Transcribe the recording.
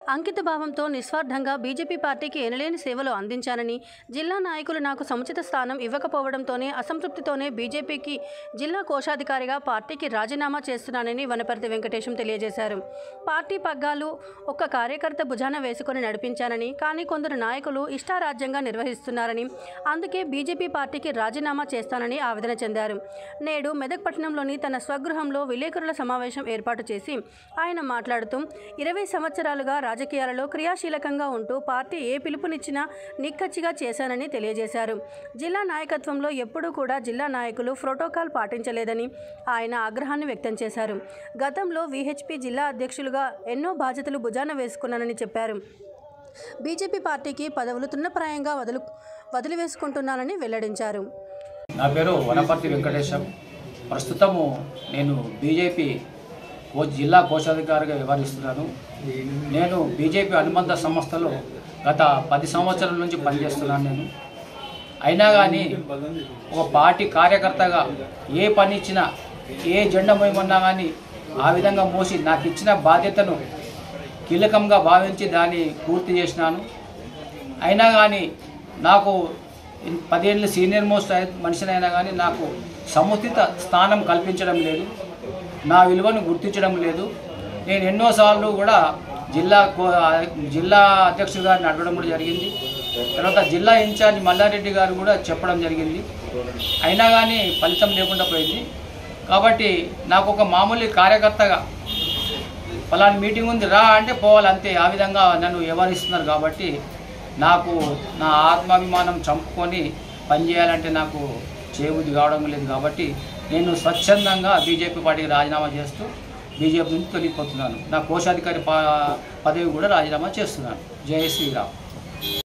అంకిత భావంతో నిస్వార్థంగా బీజేపీ పార్టీకి ఎనలేని సేవలు అందించానని జిల్లా నాయకులు నాకు సముచిత స్థానం ఇవ్వకపోవడంతోనే అసంతృప్తితోనే బీజేపీకి జిల్లా కోశాధికారిగా పార్టీకి రాజీనామా చేస్తున్నానని వనపర్తి వెంకటేశం తెలియజేశారు పార్టీ పగ్గాలు ఒక్క కార్యకర్త భుజాన వేసుకొని నడిపించానని కానీ కొందరు నాయకులు ఇష్టారాజ్యంగా నిర్వహిస్తున్నారని అందుకే బీజేపీ పార్టీకి రాజీనామా చేస్తానని ఆవేదన చెందారు నేడు మెదక్ పట్టణంలోని తన స్వగృహంలో విలేకరుల సమావేశం ఏర్పాటు చేసి ఆయన మాట్లాడుతూ ఇరవై సంవత్సరాలుగా రాజకీయాలలో క్రియాశీలకంగా ఉంటూ పార్టీ ఏ పిలుపునిచ్చినా నిక్కచ్చిగా చేశానని తెలియజేశారు జిల్లా నాయకత్వంలో ఎప్పుడూ కూడా జిల్లా నాయకులు ప్రోటోకాల్ పాటించలేదని ఆయన ఆగ్రహాన్ని వ్యక్తం చేశారు గతంలో విహెచ్పి జిల్లా అధ్యక్షులుగా ఎన్నో బాధ్యతలు భుజాన వేసుకున్నానని చెప్పారు బీజేపీ పార్టీకి పదవులు తున్నప్రాయంగా వదులు వదిలివేసుకుంటున్నానని వెల్లడించారు నా పేరు వనపర్తి వెంకటేశం ప్రస్తుతము నేను బీజేపీ కో జిల్లా కోశాధికారిగా వ్యవహరిస్తున్నాను నేను బీజేపీ అనుబంధ సంస్థలో గత పది సంవత్సరాల నుంచి పనిచేస్తున్నాను నేను అయినా కానీ ఒక పార్టీ కార్యకర్తగా ఏ పని ఇచ్చినా ఏ జెండా మోయమన్నా కానీ ఆ విధంగా మోసి నాకు ఇచ్చిన బాధ్యతను కీలకంగా భావించి దాన్ని పూర్తి చేసినాను అయినా కానీ నాకు ఇన్- పదేళ్ళు సీనియర్ మోస్ట్ అయి- మనిషినైనా కానీ నాకు సముచిత స్థానం కల్పించడం లేదు నా విలువను గుర్తించడం లేదు నేను ఎన్నోసార్లు కూడా జిల్లా కో- జిల్లా అధ్యక్షుడు గారిని అడగడం కూడా జరిగింది తర్వాత జిల్లా ఇన్ఛార్జ్ మల్లారెడ్డి గారు కూడా చెప్పడం జరిగింది అయినా కానీ ఫలితం లేకుండా పోయింది కాబట్టి నాకు ఒక మామూలు కార్యకర్తగా ఫలాని మీటింగ్ ఉంది రా అంటే పోవాలి అంతే ఆ విధంగా నన్ను వ్యవహరిస్తున్నారు కాబట్టి నాకు నా ఆత్మాభిమానం చంపుకొని పనిచేయాలంటే నాకు చేయబుద్ధి కావడం లేదు కాబట్టి నేను స్వచ్ఛందంగా బీజేపీ పార్టీకి రాజీనామా చేస్తూ బీజేపీ నుంచి తొలగిపోతున్నాను నా కోశాధికారి ప- పదవి కూడా రాజీనామా చేస్తున్నాను జయ శ్రీరామ్